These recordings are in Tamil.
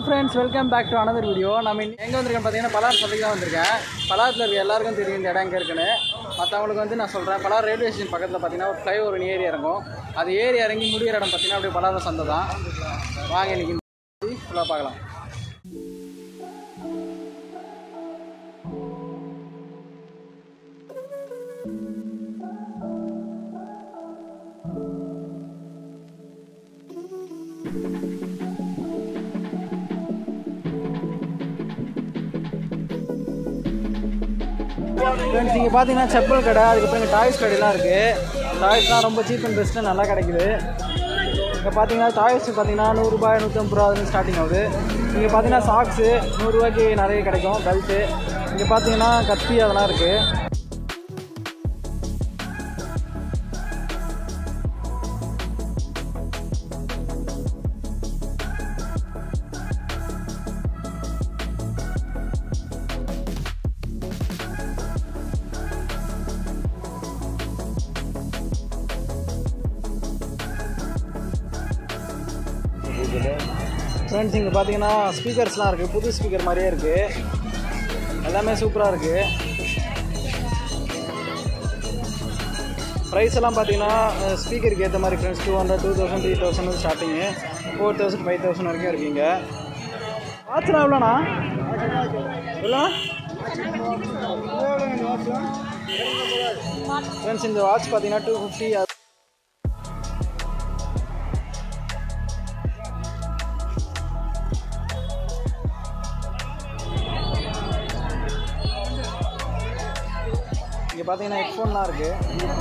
Friends welcome back to another video நம்ம இன்னி- எங்கே வந்திருக்கேன் பார்த்தீங்கன்னா பலார் சந்தைக்கு தான் வந்திருக்கேன் பலாரத்தில் இருக்க எல்லாருக்கும் தெரியும் இந்த இடம் எங்கே இருக்குன்னு மற்றவங்களுக்கு வந்து நான் சொல்கிறேன் பலார் ரயில்வே ஸ்டேஷன் பக்கத்தில் பார்த்தீங்கன்னா ஒரு ஃப்ளைஓவர் ஏறி இறங்கும் அது ஏறி இறங்கி முடியிற இடம் பார்த்தீங்கன்னா அப்படியே பலார் சந்தை தான் வாங்க இன்னைக்கு ஃபுல்லாக பார்க்கலாம் ஃப்ரெண்ட்ஸ் இங்கே பார்த்தீங்கன்னா செப்பல் கடை அதுக்கப்புறம் இங்கே டாய்ஸ் கடையெல்லாம் இருக்குது டாய்ஸ்லாம் ரொம்ப சீப் அண்ட் பெஸ்ட்டு நல்லா கிடைக்குது இங்கே பார்த்தீங்கன்னா டாய்ஸ் பார்த்தீங்கன்னா நூறுரூபா நூற்றம்பது ரூபா அதுலேருந்து ஸ்டார்டிங் ஆகுது இங்கே பார்த்தீங்கன்னா சாக்ஸு நூறுரூவாய்க்கு நிறைய கிடைக்கும் பெல்ட்டு இங்கே பார்த்தீங்கன்னா கத்தி அதெல்லாம் இருக்குது ஃப்ரெண்ட்ஸ் இங்கே பார்த்தீங்கன்னா ஸ்பீக்கர்ஸ்லாம் இருக்குது புது ஸ்பீக்கர் மாதிரியே இருக்குது எல்லாமே சூப்பராக இருக்குது ப்ரைஸ் எல்லாம் பார்த்தீங்கன்னா ஸ்பீக்கருக்கு ஏற்ற மாதிரி friends two hundred two thousand three thousand starting four thousand five thousand வரைக்கும் இருக்கீங்க வாட்ச்லாம் எவ்வளோண்ணா எவ்வளோ ஃப்ரெண்ட்ஸ் இந்த வாட்ச் பார்த்தீங்கன்னா டூ ஃபிஃப்டி இங்கே பார்த்தீங்கன்னா ஹெட்ஃபோன்லாம் இருக்குது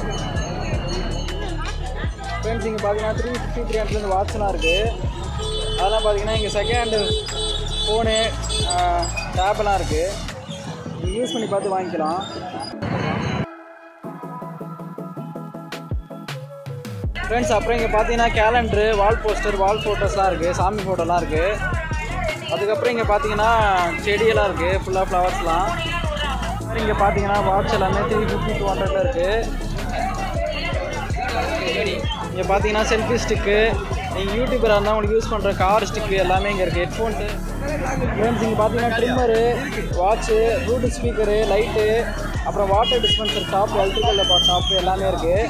ஃப்ரெண்ட்ஸ் இங்கே பார்த்தீங்கன்னா த்ரீ ஃபிஃப்டி த்ரீ ஹண்ட்ரட்லேருந்து வாட்ச்லாம் இருக்குது அதெல்லாம் பார்த்தீங்கன்னா இங்கே செகண்ட் ஹேண்டு ஃபோனு டேப்லாம் இருக்குது நீங்கள் யூஸ் பண்ணி பார்த்து வாங்கிக்கலாம் ஃப்ரெண்ட்ஸ் அப்புறம் இங்கே பார்த்தீங்கன்னா கேலண்டரு வால் போஸ்டர் வால் ஃபோட்டோஸ்லாம் இருக்குது சாமி ஃபோட்டோலாம் இருக்குது அதுக்கப்புறம் இங்கே பார்த்தீங்கன்னா செடியெல்லாம் இருக்குது ஃபுல்லாக ஃப்ளவர்ஸ்லாம் இங்கே பார்த்தீங்கன்னா வாட்ச் எல்லாமே த்ரீ ஃபிஃப்டி டூ ஹண்ட்ரட்ல இருக்குது இங்கே பார்த்தீங்கன்னா செல்ஃபி ஸ்டிக்கு நீங்கள் யூடியூபராக இருந்தால் உங்களுக்கு யூஸ் பண்ணுற கார் ஸ்டிக்கு எல்லாமே இங்கே இருக்குது ஹெட்ஃபோன்ஸு ஃப்ரெண்ட்ஸ் இங்கே பார்த்தீங்கன்னா trimmer watch bluetooth speaker light அப்புறம் water dispenser shop electrical shop எல்லாமே இருக்குது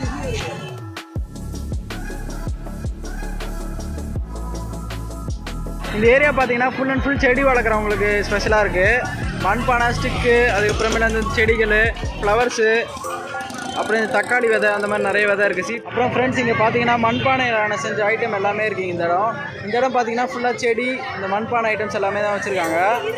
இந்த ஏரியா பார்த்தீங்கன்னா ஃபுல் அண்ட் ஃபுல் செடி வளர்க்குறவங்களுக்கு ஸ்பெஷலாக இருக்குது மண்பானை ஸ்டிக்கு அதுக்கப்புறமேல அந்த செடிகள் ஃப்ளவர்ஸு அப்புறம் இந்த தக்காளி விதை அந்த மாதிரி நிறைய விதை இருக்குது சி அப்புறம் ஃப்ரெண்ட்ஸ் இங்கே பார்த்தீங்கன்னா மண்பானையிலான செஞ்ச ஐட்டம் எல்லாமே இருக்குது இந்த இடம் இந்த இடம் பார்த்தீங்கன்னா ஃபுல்லாக செடி இந்த மண்பானை ஐட்டம்ஸ் எல்லாமே தான் வச்சுருக்காங்க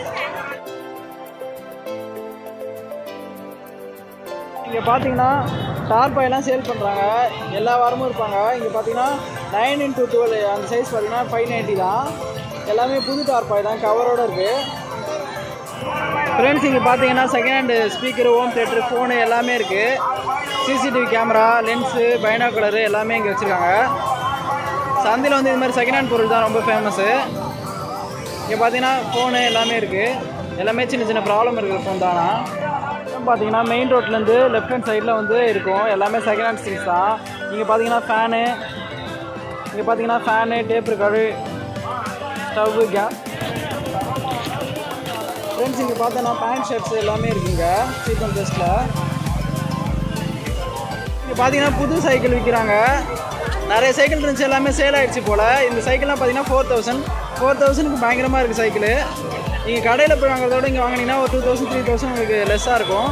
இங்கே பார்த்தீங்கன்னா டார்பாயெல்லாம் சேல் பண்ணுறாங்க எல்லா வாரமும் இருப்பாங்க இங்கே பார்த்தீங்கன்னா நைன் இன்டூ டுவெல் அந்த சைஸ் பார்த்தீங்கன்னா ஃபைவ் நைன்ட்டி தான் எல்லாமே புது டார்பாய் தான் கவரோடு இருக்குது ஃப்ரெண்ட்ஸ் இங்கே பார்த்தீங்கன்னா second hand speaker home theatre phone எல்லாமே இருக்குது சிசிடிவி கேமரா லென்ஸு பைனாகுலரு எல்லாமே இங்கே வச்சுருக்காங்க சந்தையில் வந்து இது மாதிரி செகண்ட் ஹேண்ட் பொருள் தான் ரொம்ப ஃபேமஸ்ஸு இங்கே பார்த்தீங்கன்னா ஃபோனு எல்லாமே இருக்குது எல்லாமே சின்ன சின்ன ப்ராப்ளம் இருக்கிற ஃபோன் தானா அப்புறம் பார்த்தீங்கன்னா மெயின் ரோட்லேருந்து லெஃப்ட் ஹேண்ட் சைடில் வந்து இருக்கும் எல்லாமே செகண்ட் ஹேண்ட் திங்ஸ் தான் இங்கே பார்த்தீங்கன்னா ஃபேனு இங்கே பார்த்தீங்கன்னா ஃபேனு டேப் இருக்காரு ஸ்டவ்வு கேஸ் ஃப்ரெண்ட்ஸ் இங்கே பார்த்தோன்னா பேண்ட் ஷர்ட்ஸ் எல்லாமே இருக்குங்க சீப் அண்ட் பெஸ்ட்டில் இங்கே பார்த்தீங்கன்னா புது சைக்கிள் விற்கிறாங்க நிறைய சைக்கிள் இருந்துச்சு எல்லாமே சேல் ஆயிடுச்சு போல் இந்த சைக்கிள்லாம் பார்த்தீங்கன்னா ஃபோர் தௌசண்ட் ஃபோர் தௌசண்ட்க்கு பயங்கரமாக இருக்குது சைக்கிள் நீங்கள் கடையில் போய் வாங்குறத விட இங்கே வாங்கினீங்கன்னா ஒரு டூ தௌசண்ட் த்ரீ தௌசண்ட் உங்களுக்கு லெஸ்ஸாக இருக்கும்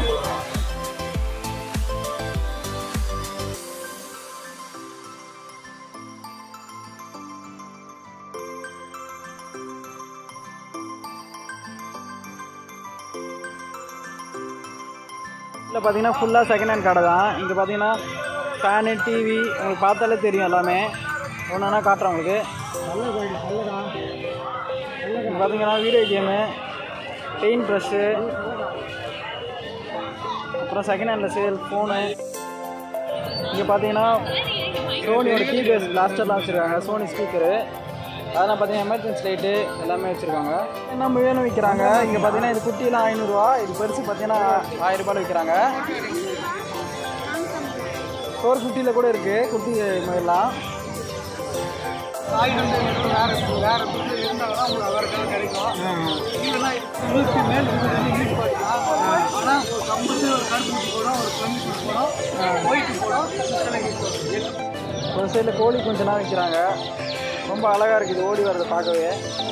இதில் பார்த்தீங்கன்னா ஃபுல்லாக செகண்ட் ஹேண்ட் கடை தான் இங்கே பார்த்தீங்கன்னா ஃபேனு டிவி உங்களுக்கு பார்த்தாலே தெரியும் எல்லாமே ஒன்று ஒன்றா காட்டுறேன் உங்களுக்கு இங்கே பார்த்தீங்கன்னா வீடியோ கேமு பெயிண்ட் ப்ரஷ்ஷு அப்புறம் செகண்ட் ஹேண்டில் சேல் ஃபோனு இங்கே பார்த்தீங்கன்னா சோனியோட கீபேஸ் பிளாஸ்டர்லாம் வச்சுருக்காங்க சோனி ஸ்பீக்கரு அதெல்லாம் பார்த்தீங்கன்னா எமர்ஜென்சி லைட்டு எல்லாமே வச்சுருக்காங்க என்ன முயலும் விற்கிறாங்க இங்கே பார்த்தீங்கன்னா இது குட்டிலாம் ஐநூறுரூவா இது பெருசு பார்த்தீங்கன்னா ஆயிரம் ரூபாயில் விற்கிறாங்க ஃபோர் ஃபிஃப்டியில் கூட இருக்குது குட்டி முயல்லாம் ஆயிரம் வேறு வேறு புக்கு இருந்தால் தான் உங்களுக்கு அவருக்கெல்லாம் கிடைக்கும் இதெல்லாம் நூற்றி மேல் இருக்குது ஈடு பார்க்கலாம் ஆனால் ஒரு கம்பல்சரி ஒரு கருப்பு போடும் ஒரு கம்மி போடும் ஒயிட்டு போடும் கிறிஸ்டலை போடும் ஒரு சைடில் கோழி குஞ்செல்லாம் விற்கிறாங்க ரொம்ப அழகாக இருக்குது ஓடி வர்றதை பார்க்கவே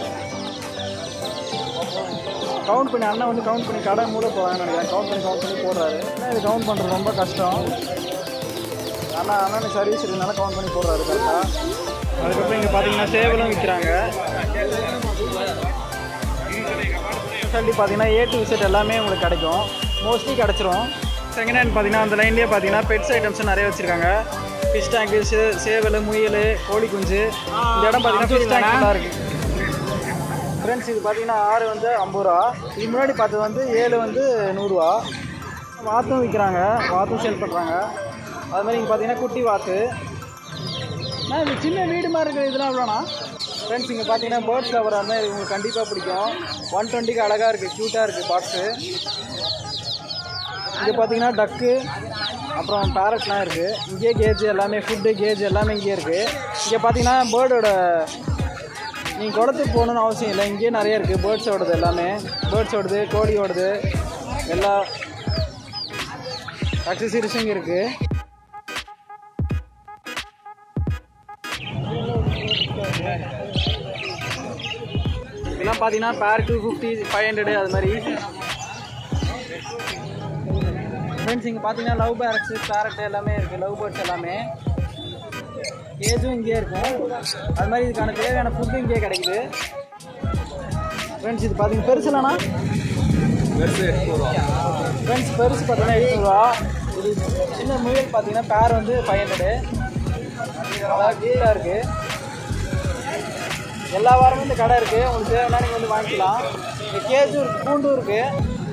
கவுண்ட் பண்ணி அண்ணன் வந்து கவுண்ட் பண்ணி கடை மூட போகிறாங்கன்னு நினைக்கிறேன் கவுண்ட் பண்ணி கவுண்ட் பண்ணி போடுறாரு ஏன்னா இது கவுண்ட் பண்ணுறது ரொம்ப கஷ்டம் அண்ணா அண்ணனுக்கு சர்வீஸ் இருந்தாலும் கவுண்ட் பண்ணி போடுறாரு கரெக்டாக அதுக்கப்புறம் இங்கே பார்த்தீங்கன்னா சேவலும் விற்கிறாங்க ஸ்பெஷாலிட்டி பார்த்தீங்கன்னா ஏ டு விசிட் எல்லாமே உங்களுக்கு கிடைக்கும் மோஸ்ட்லி கிடச்சிரும் செகண்ட் ஹேண்ட் பார்த்தீங்கன்னா அந்த லைன்லேயே பார்த்தீங்கன்னா பெட்ஸ் ஐட்டம்ஸ் நிறைய வச்சுருக்காங்க ஃபிஷ் டேங்கு சே சேவல் முயல் கோழி குஞ்சு இந்த இடம் பார்த்தீங்கன்னா ஃபிஷ் டேங்க் ஃபுல்லாக இருக்குது ஃப்ரெண்ட்ஸ் இது பார்த்தீங்கன்னா ஆறு வந்து ஐம்பது ரூபா இது முன்னாடி பார்த்தது வந்து ஏழு வந்து நூறுரூவா வாத்தும் விற்கிறாங்க வாத்தும் சேல் பண்ணுறாங்க அது மாதிரி இங்கே பார்த்தீங்கன்னா குட்டி வாத்து அண்ணா இது சின்ன வீடு மாதிரி இருக்கிற இதெல்லாம் எவ்வளோண்ணா ஃப்ரெண்ட்ஸ் இங்கே பார்த்தீங்கன்னா பேர்ட்ஸ் லவர் அந்த மாதிரி உங்களுக்கு கண்டிப்பாக பிடிக்கும் ஒன் டுவெண்ட்டிக்கு அழகாக இருக்குது க்யூட்டாக இருக்குது பாக்ஸு இங்கே பார்த்தீங்கன்னா டக்கு அப்புறம் பேரட்லாம் இருக்குது இங்கேயே கேஜ் எல்லாமே ஃபுட்டு கேஜ் எல்லாமே இங்கேயே இருக்குது இங்கே பார்த்தீங்கன்னா பேர்டோட நீங்கள் குளத்துக்கு போகணுன்னு அவசியம் இல்லை இங்கேயே நிறைய இருக்குது பேர்ட்ஸோடது எல்லாமே பேர்ட்ஸோடது கோழியோடது எல்லா அக்சசரிஸும் இங்கே இருக்குது இதெல்லாம் பார்த்தீங்கன்னா பேர் டூ ஃபிஃப்டி ஃபைவ் ஹண்ட்ரடு அது மாதிரி ஃப்ரெண்ட்ஸ் இங்கே பார்த்தீங்கன்னா லவ் பேரட்ஸு பேரட் எல்லாமே இருக்குது லவ் பேர்ட்ஸ் எல்லாமே ஏஜும் இங்கேயே இருக்கும் அது மாதிரி இதுக்கான தேவையான ஃபுட்டும் இங்கேயே கிடைக்குது ஃப்ரெண்ட்ஸ் இது பார்த்தீங்கன்னா பெருசு இல்லைண்ணா ஃப்ரெண்ட்ஸ் பெருசு பார்த்தீங்கன்னா எட்நூறுவா இது சின்ன முயல் பார்த்தீங்கன்னா பேர் வந்து ஃபைவ் ஹண்ட்ரடு அதாவது கீழாக இருக்குது எல்லா வாரமும் இந்த கடை இருக்குது உங்களுக்கு தேவைன்னா நீங்கள் வந்து வாங்கிக்கலாம் இந்த கேஜும் இருக்குது பூண்டும் இருக்குது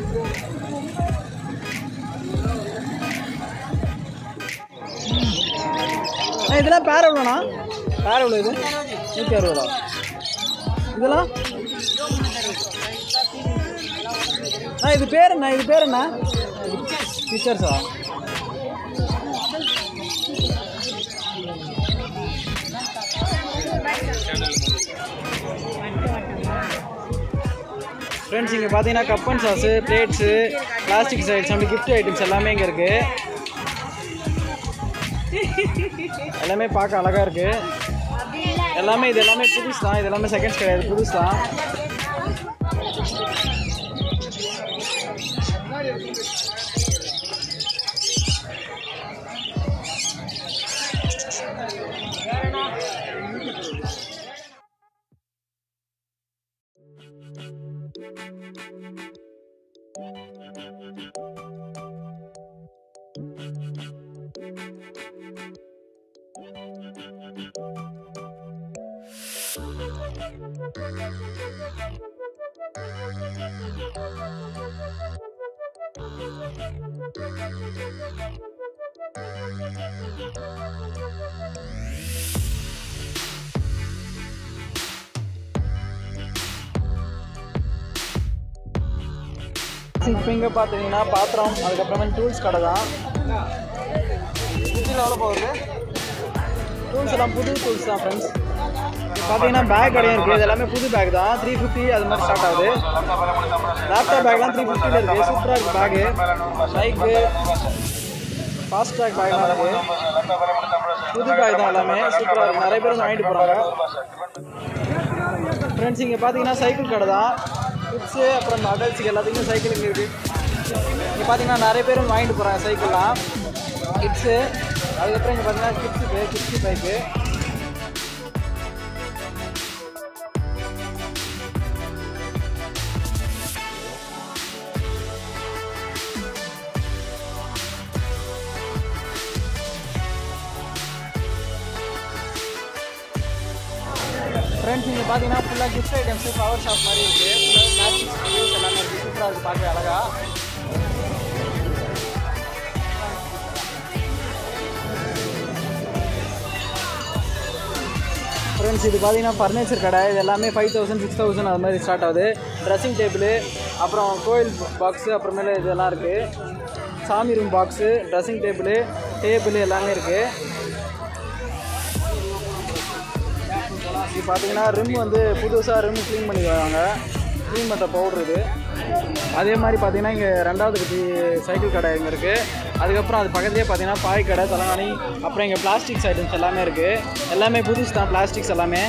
அண்ணா, இதெல்லாம் பேர் எவ்வளோண்ணா பேர் எவ்வளோ இது நூற்றி அறுபதா இதெல்லாம் அண்ணா இது பேர் என்ன இது பேர் என்ன பிக்சர்ஸா ஃப்ரெண்ட்ஸ் இங்கே பார்த்தீங்கன்னா cup and sauce plates plastic sides அப்படி கிஃப்ட் ஐட்டம்ஸ் எல்லாமே இங்கே இருக்குது எல்லாமே பார்க்க அழகாக இருக்குது எல்லாமே இது எல்லாமே புதுசு தான் இது எல்லாமே செகண்ட்ஸ் கிடையாது புதுசு தான் இப்போ இங்கே பார்த்தீங்கன்னா பாத்திரம் அதுக்கப்புறமே டூல்ஸ் கடை தான் சுற்றில எவ்வளோ போகுது டூல்ஸ் எல்லாம் புது டூல்ஸ் தான் ஃப்ரெண்ட்ஸ் பார்த்தீங்கன்னா பேக் கடையும் இருக்குது இது எல்லாமே புது பேக் தான் த்ரீ ஃபிஃப்டி அது மாதிரி ஸ்டார்ட் ஆகுது லேப்டாப் பேக்லாம் த்ரீ ஃபிஃப்டியில் இருக்குது சூப்பராக இருக்குது பேகு பைக்கு ஃபாஸ்ட் ட்ராக் பேக்லாம் இருக்குது புது பேக் தான் எல்லாமே சூப்பராக இருக்குது நிறைய பேர் வந்து வாங்கிட்டு போகிறாங்க ஃப்ரெண்ட்ஸ் இங்கே பார்த்தீங்கன்னா சைக்கிள் கடை தான் கிட்ஸு அப்புறம் அடல்ட்ஸுக்கு எல்லாத்துக்குமே சைக்கிள் இங்கே இருக்குது இங்கே பார்த்தீங்கன்னா நிறைய பேர் வந்து வாங்கிட்டு போகிறாங்க சைக்கிள்லாம் கிட்ஸு அதுக்கப்புறம் இங்கே பார்த்தீங்கன்னா கிட்ஸுக்கு கிட்ஸு பைக்கு ஃப்ரெண்ட்ஸ் இங்கே பார்த்தீங்கன்னா ஃபுல்லாக கிஃப்ட் ஐட்டம்ஸு பவர் ஷாப் மாதிரி இருக்குது ஃபுல்லாக பிளாஸ்டிக்ஸ் எல்லாமே இருக்குது சூப்பராக இருக்குது பார்க்க அழகா ஃப்ரெண்ட்ஸ் இது பார்த்தீங்கன்னா ஃபர்னிச்சர் கடை இது எல்லாமே ஃபைவ் தௌசண்ட் சிக்ஸ் தௌசண்ட் அது மாதிரி ஸ்டார்ட் ஆகுது ட்ரெஸ்ஸிங் டேபிள் அப்புறம் கோயில் பாக்ஸு அப்புறமேல இதெல்லாம் இருக்குது சாமி room box dressing table table எல்லாமே இருக்குது இது பார்த்தீங்கன்னா ரிம் வந்து புதுசாக ரிம் க்ளீன் பண்ணி தராங்க க்ளீன் பண்ணுற பவுடர் இது அதே மாதிரி பார்த்தீங்கன்னா இங்கே ரெண்டாவது கட்டி சைக்கிள் கடை இங்கே இருக்குது அதுக்கப்புறம் அது பக்கத்துலேயே பார்த்தீங்கன்னா பாய் கடை தலகாணி அப்புறம் இங்கே பிளாஸ்டிக்ஸ் ஐட்டம்ஸ் எல்லாமே இருக்குது எல்லாமே புதுசு தான் பிளாஸ்டிக்ஸ் எல்லாமே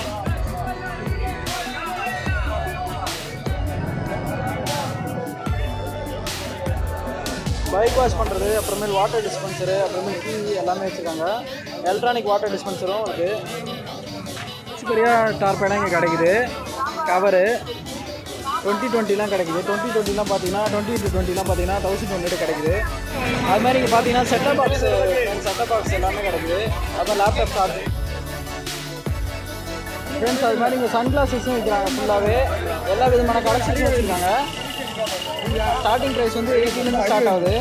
பைக் வாஷ் பண்ணுறது அப்புறமேல் வாட்டர் டிஸ்பென்சரு அப்புறமேல் டிவி எல்லாமே வச்சுருக்காங்க எலக்ட்ரானிக் வாட்டர் டிஸ்பென்சரும் இருக்குது பெரிய டார்பேனா இங்கே கிடைக்குது கவரு டுவெண்ட்டி டுவெண்ட்டிலாம் கிடைக்குது டுவெண்ட்டி டுவெண்ட்டிலாம் பார்த்தீங்கன்னா டுவெண்ட்டி டு டுவெண்ட்டிலாம் பார்த்தீங்கன்னா தௌசண்ட் ஹண்ட்ரட் கிடைக்குது அது மாதிரி இங்கே பார்த்தீங்கன்னா செட்டப் பாக்ஸ் செட்டப் பாக்ஸ் எல்லாமே கிடைக்குது அப்புறம் லேப்டாப் சார்ஜ் ஃப்ரெண்ட்ஸ் அது மாதிரி இங்கே சன் கிளாஸஸும் விற்கிறாங்க ஃபுல்லாகவே எல்லா விதமான கலெக்ஷன்ஸும் வச்சுருக்காங்க ஸ்டார்டிங் ப்ரைஸ் வந்து எயிட்டிலேருந்து ஸ்டார்ட் ஆகுது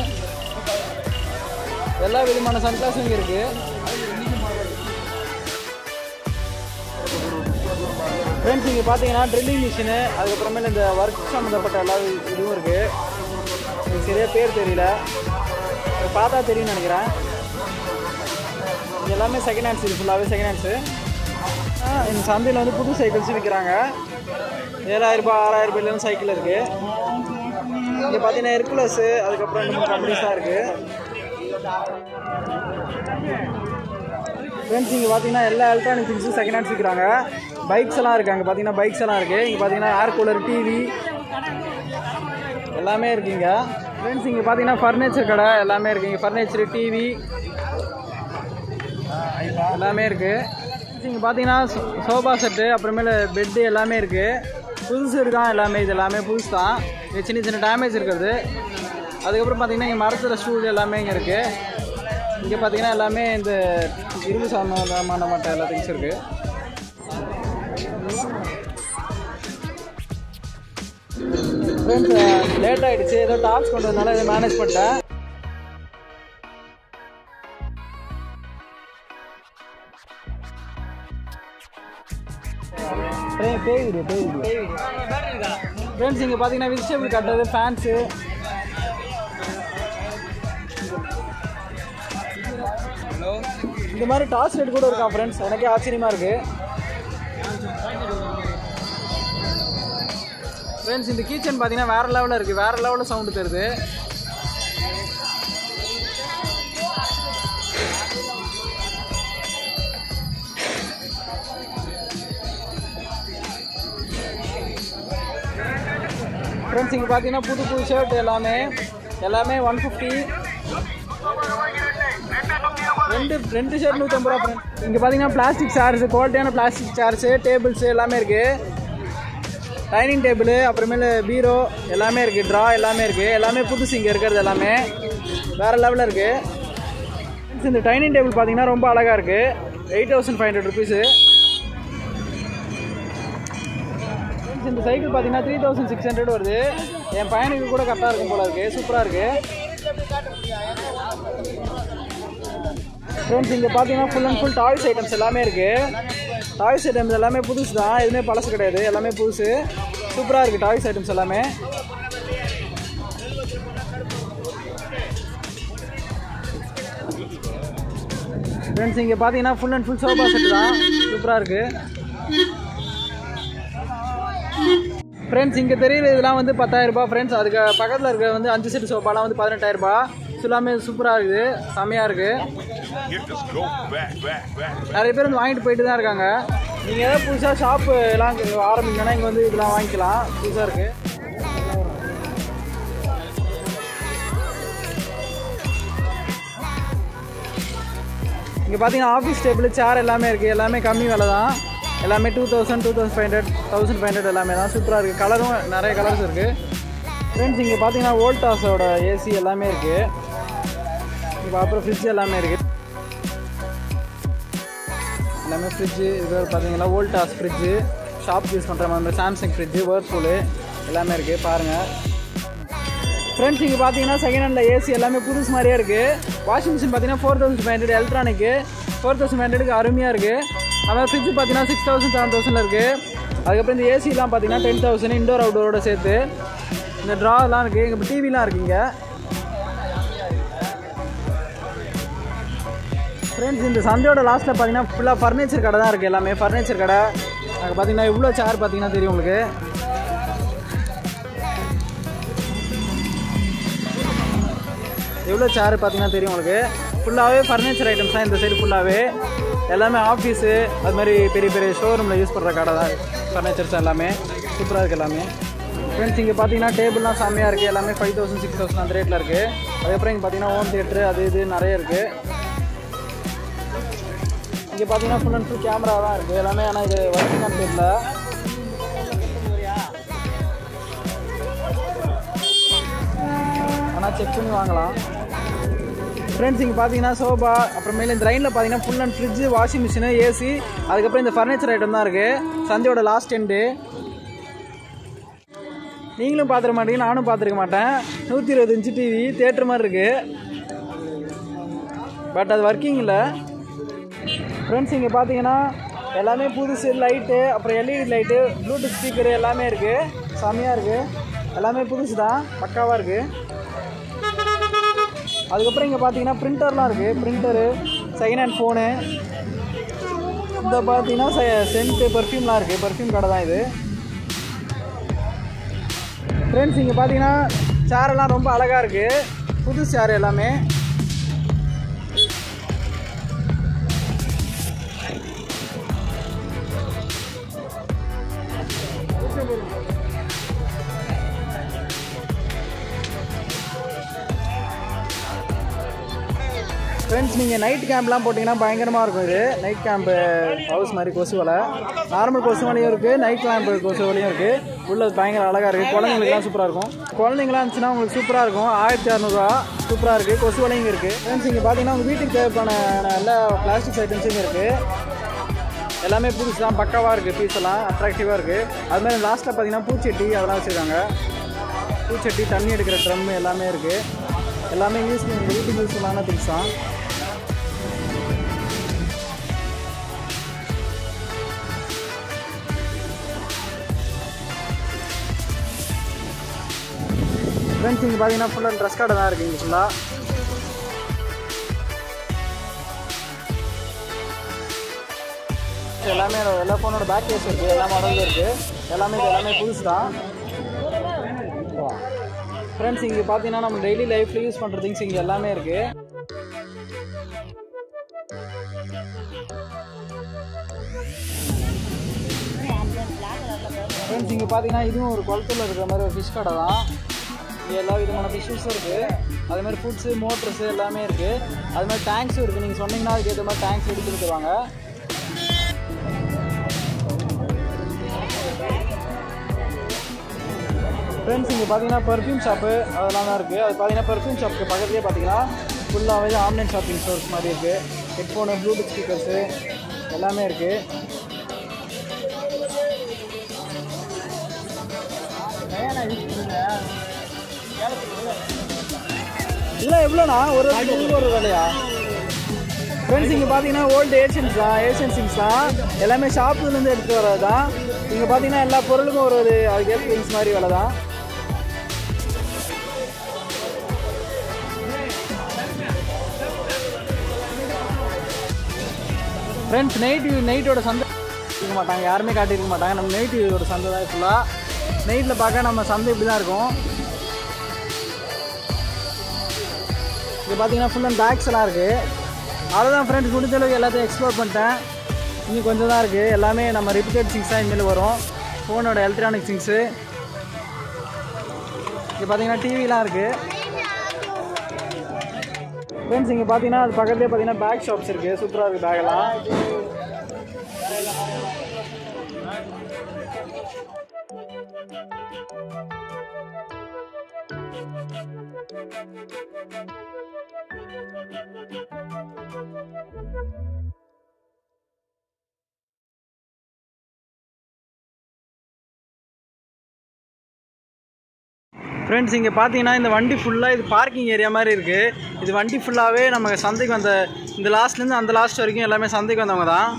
எல்லா விதமான சன் கிளாஸும் இங்கே இருக்குது ஃப்ரெண்ட்ஸ் இங்கே பார்த்தீங்கன்னா ட்ரில்லிங் மிஷினு அதுக்கப்புறமேல இந்த ஒர்க் சம்மந்தப்பட்ட எல்லா இதுவும் இருக்குது எனக்கு சரியாக பேர் தெரியல இது பார்த்தா தெரியும்னு நினைக்கிறேன் இது எல்லாமே செகண்ட் ஹேண்ட்ஸ் இது ஃபுல்லாகவே செகண்ட் ஹேண்ட்ஸு இந்த சந்தையில் வந்து புது சைக்கிள்ஸும் விற்கிறாங்க ஏழாயிரம் ரூபாய் ஆறாயிரம் ரூபாயிலேருந்து சைக்கிள் இருக்குது இங்கே பார்த்தீங்கன்னா ஹெர்குலஸு அதுக்கப்புறம் ரெண்டு மூணு கம்பெனிஸ் தான் இருக்குது ஃப்ரெண்ட்ஸ் இங்கே பார்த்தீங்கன்னா எல்லா எலக்ட்ரானிக் திங்ஸும் செகண்ட் ஹேண்ட்ஸ் விற்கிறாங்க பைக்ஸ் எல்லாம் இருக்குது அங்கே பார்த்தீங்கன்னா பைக்ஸ் எல்லாம் இருக்குது இங்கே பார்த்தீங்கன்னா ஏர் கூலர் டிவி எல்லாமே இருக்குங்க ஃப்ரெண்ட்ஸ் இங்கே பார்த்தீங்கன்னா ஃபர்னிச்சர் கடை எல்லாமே இருக்குது இங்கே ஃபர்னிச்சர் டிவி எல்லாமே இருக்குது இங்கே பார்த்தீங்கன்னா சோஃபா செட்டு அப்புறமேல பெட்டு எல்லாமே இருக்குது புதுசு தான் எல்லாமே இது எல்லாமே புதுசு தான் இங்கே சின்ன சின்ன டேமேஜ் இருக்கிறது அதுக்கப்புறம் பார்த்தீங்கன்னா இங்கே மரத்தில் ஸ்டூல் எல்லாமே இங்கே இருக்குது இங்கே பார்த்தீங்கன்னா எல்லாமே இந்த இரும்பு சம்பந்தமான மற்ற எல்லா திங்ஸ் இருக்குது ஃப்ரெண்ட்ஸ் லேட் ஆகிடுச்சு ஏதோ டாப்ஸ் கொண்டு வந்தனால இதை மேனேஜ் பண்ணிட்டேன் பேய் பேய் வீடியோ பேய் வீடியோ ஃப்ரெண்ட்ஸ் இங்கே பார்த்தீங்கன்னா வெஜிடபிள் கட்டுறது ஃபேன்ஸு இந்த மாதிரி டார்ச் லைட் கூட இருக்கா ஃப்ரெண்ட்ஸ் எனக்கே ஆச்சரியமாக இருக்குது ஃப்ரெண்ட்ஸ் இந்த கிச்சன் பார்த்தீங்கன்னா வேறு லெவலில் இருக்குது வேறு லெவலில் சவுண்டு தருது ஃப்ரெண்ட்ஸ் இங்கே பார்த்தீங்கன்னா புது புது ஷர்ட் எல்லாமே எல்லாமே ஒன் ஃபிஃப்டி ரெண்டு ரெண்டு ஷர்ட் நூற்றம்பது ரூபா ஃப்ரெண்ட் இங்கே பார்த்தீங்கன்னா பிளாஸ்டிக் சேர்ஸ் குவாலிட்டியான பிளாஸ்டிக் சேர்ஸு டேபிள்ஸு எல்லாமே இருக்குது டைனிங் டேபிள் அப்புறமேல பீரோ எல்லாமே இருக்குது ட்ரா எல்லாமே இருக்குது எல்லாமே புதுசு இங்கே இருக்கிறது எல்லாமே வேறு லெவலில் இருக்குது இந்த டைனிங் டேபிள் பார்த்தீங்கன்னா ரொம்ப அழகாக இருக்குது eight thousand five hundred rupees இந்த சைக்கிள் பார்த்தீங்கன்னா த்ரீ தௌசண்ட் சிக்ஸ் ஹண்ட்ரட் வருது என் பையனுக்கு கூட கரெக்டாக இருக்கும் போல இருக்குது சூப்பராக இருக்குது ஃப்ரெண்ட்ஸ் இங்கே பார்த்தீங்கன்னா full and full toys items எல்லாமே இருக்குது டாய்ஸ் ஐட்டம்ஸ் எல்லாமே புதுசு தான் எதுவுமே பழசு கிடையாது எல்லாமே புதுசு சூப்பராக இருக்குது டாய்ஸ் ஐட்டம்ஸ் எல்லாமே ஃப்ரெண்ட்ஸ் இங்கே பார்த்தீங்கன்னா full and full sofa set தான் சூப்பராக இருக்குது ஃப்ரெண்ட்ஸ் இங்கே தெரியுற இதெல்லாம் வந்து பத்தாயிரரூபா ஃப்ரெண்ட்ஸ் அதுக்கு பக்கத்தில் இருக்க வந்து அஞ்சு செட்டு சோஃபாலாம் வந்து பதினெட்டாயிரரூபா எல்லாமே சூப்பராக இருக்குது செம்மையாக இருக்குது Get this goat back, back, back. நிறைய பேர் வந்து வாங்கிட்டு போயிட்டு தான் இருக்காங்க நீங்கள் ஏதாவது புதுசாக ஷாப்பு எல்லாம் இங்க ஆரம்பிக்கணும்னா இங்கே வந்து இதெல்லாம் வாங்கிக்கலாம் புதுசாக இருக்குது இங்கே பார்த்தீங்கன்னா ஆஃபீஸ் டேபிள் சேர் எல்லாமே இருக்குது எல்லாமே கம்மி விலை தான் எல்லாமே two thousand two thousand five hundred thousand five hundred எல்லாமே தான் சூப்பராக இருக்குது கலரும் நிறைய கலர்ஸ் இருக்குது ஃப்ரெண்ட்ஸ் இங்கே பார்த்தீங்கன்னா வோல்டாஸோட ஏசி எல்லாமே இருக்குது இப்போ அப்புறம் ஃப்ரிட்ஜ் எல்லாமே இருக்குது எல்லாமே ஃப்ரிட்ஜு இது பார்த்தீங்கன்னா வோல்டாஸ் ஃப்ரிட்ஜு ஷாப் யூஸ் பண்ணுற மாதிரி சாம்சங் ஃப்ரிட்ஜு வேர்பூலு எல்லாமே இருக்குது பாருங்கள் ஃப்ரெண்ட்ஸ் இங்கே பார்த்தீங்கன்னா செகண்ட் ஹேண்டில் ஏசி எல்லாமே புதுசு மாதிரியே இருக்குது வாஷிங் மிஷின் பார்த்தீங்கன்னா four thousand five hundred electronic four thousand five ஹண்ட்ரடுக்கு அருமையாக இருக்குது அப்புறம் ஃப்ரிட்ஜ் பார்த்தீங்கன்னா சிக்ஸ் தௌசண்ட் செவன் தௌசண்டில் இருக்குது அதுக்கப்புறம் இந்த ஏசிலாம் பார்த்தீங்கன்னா டென் தௌசண்ட் இண்டோர் அவுட்டோரோட சேர்த்து இந்த ட்ராலாம் இருக்குது இங்கே டிவிலாம் இருக்குங்க ஃப்ரெண்ட்ஸ் இந்த சந்தையோட லாஸ்ட்டில் பார்த்தீங்கன்னா ஃபுல்லாக ஃபர்னிச்சர் கடை தான் இருக்குது எல்லாமே ஃபர்னிச்சர் கடை அங்கே பார்த்தீங்கன்னா இவ்வளோ சேர் பார்த்தீங்கன்னா தெரியும் உங்களுக்கு எவ்வளோ சேர் பார்த்தீங்கன்னா தெரியும் உங்களுக்கு ஃபுல்லாகவே ஃபர்னிச்சர் ஐட்டம்ஸ் தான் இந்த சைடு ஃபுல்லாகவே எல்லாமே ஆஃபீஸு அது மாதிரி பெரிய பெரிய ஷோரூமில் யூஸ் பண்ணுற கடை தான் ஃபர்னிச்சர்ஸ் எல்லாமே சூப்பராக இருக்குது எல்லாமே ஃப்ரெண்ட்ஸ் இங்கே பார்த்தீங்கன்னா டேபிள்லாம் செம்மையாக இருக்குது எல்லாமே ஃபைவ் தௌசண்ட் சிக்ஸ் தௌசண்ட் அந்த ரேட்டில் இருக்குது அதுக்கப்புறம் இங்கே பார்த்தீங்கன்னா ஹோம் தியேட்டர் அது இது நிறைய இருக்குது இங்கே பார்த்தீங்கன்னா ஃபுல் அண்ட் ஃபுல் கேமரா தான் இருக்குது எல்லாமே ஆனால் இது ஒர்க்கிங் ஆன் தெரியல ஆனால் செக் பண்ணி வாங்கலாம் ஃப்ரெண்ட்ஸ் இங்கே பார்த்தீங்கன்னா சோபா அப்புறமேல இந்த ரைனில் பார்த்தீங்கன்னா full and fridge washing machine AC அதுக்கப்புறம் இந்த ஃபர்னிச்சர் ஐட்டம் தான் இருக்குது சந்தையோட லாஸ்ட் எண்டு நீங்களும் பார்த்துக்க மாட்டீங்க நானும் பார்த்துருக்க மாட்டேன் நூற்றி இருபது இன்ச்சு டிவி தேட்டர் மாதிரி இருக்குது பட் அது ஒர்க்கிங் இல்லை ஃப்ரெண்ட்ஸ் இங்கே பார்த்தீங்கன்னா எல்லாமே புதுசு லைட்டு அப்புறம் எல்இடி லைட்டு ப்ளூடூத் ஸ்பீக்கர் எல்லாமே இருக்குது செம்மையாக இருக்குது எல்லாமே புதுசு தான் பக்காவாக இருக்குது அதுக்கப்புறம் இங்கே பார்த்தீங்கன்னா பிரிண்டர்லாம் இருக்குது பிரிண்டரு செகண்ட் ஹேண்ட் ஃபோனு இந்த பார்த்தீங்கன்னா சென்ட்டு பர்ஃப்யூம்லாம் இருக்குது பர்ஃப்யூம் கடை தான் இது ஃப்ரெண்ட்ஸ் இங்கே பார்த்தீங்கன்னா சேரெல்லாம் ரொம்ப அழகாக இருக்குது புது சேர் எல்லாமே ஃப்ரெண்ட்ஸ் நீங்கள் நைட் கேம்ப்லாம் போட்டிங்கன்னா பயங்கரமாக இருக்கும் இது நைட் கேம்ப் ஹவுஸ் மாதிரி கொசு வலை நார்மல் கொசு வலையும் இருக்குது நைட் கேம்ப் கொசு வலையும் இருக்குது உள்ள பயங்கர அழகாக இருக்குது குழந்தைங்களுக்குலாம் சூப்பராக இருக்கும் குழந்தைங்களாம் இருந்துச்சுன்னா உங்களுக்கு சூப்பராக இருக்கும் ஆயிரத்தி அறநூறுவா சூப்பராக இருக்குது கொசு வலையும் இருக்குது ஃப்ரெண்ட்ஸ் இங்கே பார்த்தீங்கன்னா உங்கள் வீட்டுக்கு தேவையான எல்லா பிளாஸ்டிக்ஸ் ஐட்டம்ஸும் இருக்குது எல்லாமே புதுசு தான் பக்காவாக இருக்குது பீஸ் எல்லாம் அட்ராக்டிவாக இருக்குது அது மாதிரி லாஸ்ட்டில் பார்த்தீங்கன்னா பூச்செட்டி அதெல்லாம் வச்சுருக்காங்க பூச்செட்டி தண்ணி எடுக்கிற ட்ரம் எல்லாமே இருக்குது எல்லாமே யூஸ் உங்கள் வீட்டுக்கு யூஸ்ஃபுல்லான திங்ஸ் தான் ஃப்ரெண்ட்ஸ் இங்கே பார்த்தீங்கன்னா ஃபுல்லாக ட்ரெஸ் கடை தான் இருக்குது இங்கே ஃபுல்லாக எல்லாமே எல்லா ஃபோனோட பேக் கேஸ் இருக்குது எல்லா மாடலும் இருக்குது எல்லாமே இது எல்லாமே புதுசு தான் ஃப்ரெண்ட்ஸ் இங்கே பார்த்தீங்கன்னா நம்ம டெய்லி லைஃப்பில் யூஸ் பண்ணுற திங்ஸ் இங்கே எல்லாமே இருக்குது ஃப்ரெண்ட்ஸ் இங்கே பார்த்தீங்கன்னா இதுவும் ஒரு குளத்துல இருக்கிற மாதிரி ஒரு ஃபிஷ் கடை தான் இங்கே எல்லா விதமான ஃபிஷ்ஷஸும் இருக்குது அது மாதிரி ஃபுட்ஸு மோட்டர்ஸு எல்லாமே இருக்குது அது மாதிரி டேங்க்ஸும் இருக்குது நீங்கள் சொன்னீங்கன்னா அதுக்கேற்ற மாதிரி டேங்க்ஸ் எடுத்து கொடுத்துருவாங்க ஃப்ரெண்ட்ஸ் இங்கே பார்த்தீங்கன்னா பர்ஃப்யூம் ஷாப்பு அதெல்லாம் தான் இருக்குது அது பார்த்தீங்கன்னா பர்ஃப்யூம் ஷாப்புக்கு பக்கத்துலேயே பார்த்தீங்கன்னா ஃபுல்லாகவே ஆன்லைன் ஷாப்பிங் ஸ்டோர்ஸ் மாதிரி இருக்குது ஹெட்ஃபோனு ப்ளூடூத் ஸ்பீக்கர்ஸு எல்லாமே இருக்குது இல்லை எவ்வளோண்ணா ஒரு வருஷத்துக்கு ஒரு விலையா ஃப்ரெண்ட்ஸ் இங்கே பார்த்தீங்கன்னா ஓல்டு ஏஷியன்ஸ் தான் ஏஷியன் சிங்ஸ் தான் எல்லாமே ஷாப்புலேருந்து எடுத்து வர்றது தான் இங்கே பார்த்தீங்கன்னா எல்லா பொருளுக்கும் ஒரு ஒரு அதுக்கேற்ற திங்ஸ் மாதிரி விலை தான் ஃப்ரெண்ட்ஸ் நைட்டு நைட்டோட சந்தை இருக்க மாட்டாங்க யாருமே காட்டியிருக்க மாட்டாங்க நம்ம நைட்டோட சந்தை தான் ஃபுல்லாக நைட்டில் பார்க்க நம்ம சந்தை இப்படி தான் இருக்கும் இது பார்த்தீங்கன்னா ஃபுல் அண்ட் பேக்ஸ் எல்லாம் இருக்குது அவ்வளோதான் ஃப்ரெண்ட்ஸ் முடிஞ்ச அளவுக்கு எல்லாத்தையும் எக்ஸ்ப்ளோர் பண்ணிட்டேன் இன்னும் கொஞ்சம் தான் இருக்குது எல்லாமே நம்ம ரிப்பீட்டட் திங்ஸ் தான் இனிமேல் வரும் ஃபோனோட எலக்ட்ரானிக் திங்ஸு இது பார்த்தீங்கன்னா டிவிலாம் இருக்குது ஃப்ரெண்ட்ஸ் இங்கே பார்த்தீங்கன்னா அது பக்கத்துலேயே பார்த்தீங்கன்னா பேக் ஷாப்ஸ் இருக்குது சூப்பராக இருக்குது பேக்கெல்லாம் ஃப்ரெண்ட்ஸ் இங்கே பார்த்தீங்கன்னா இந்த வண்டி ஃபுல்லாக இது பார்க்கிங் ஏரியா மாதிரி இருக்குது இது வண்டி ஃபுல்லாகவே நம்ம சந்தைக்கு வந்த இந்த லாஸ்ட்லேருந்து அந்த லாஸ்ட் வரைக்கும் எல்லாமே சந்தைக்கு வந்தவங்க தான்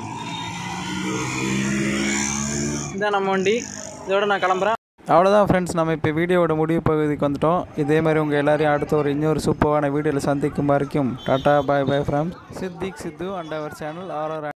இதான் நம்ம வண்டி இதோட நான் கிளம்புறேன் அவ்வளோதான் ஃப்ரெண்ட்ஸ் நம்ம இப்போ வீடியோவோட முடிவு பகுதிக்கு வந்துட்டோம் இதே மாதிரி உங்கள் எல்லாரையும் அடுத்த ஒரு இன்னொரு சூப்பரான வீடியோவில் சந்திக்கும் வரைக்கும் tata bye bye from Siddiq Siddhu and our channel R R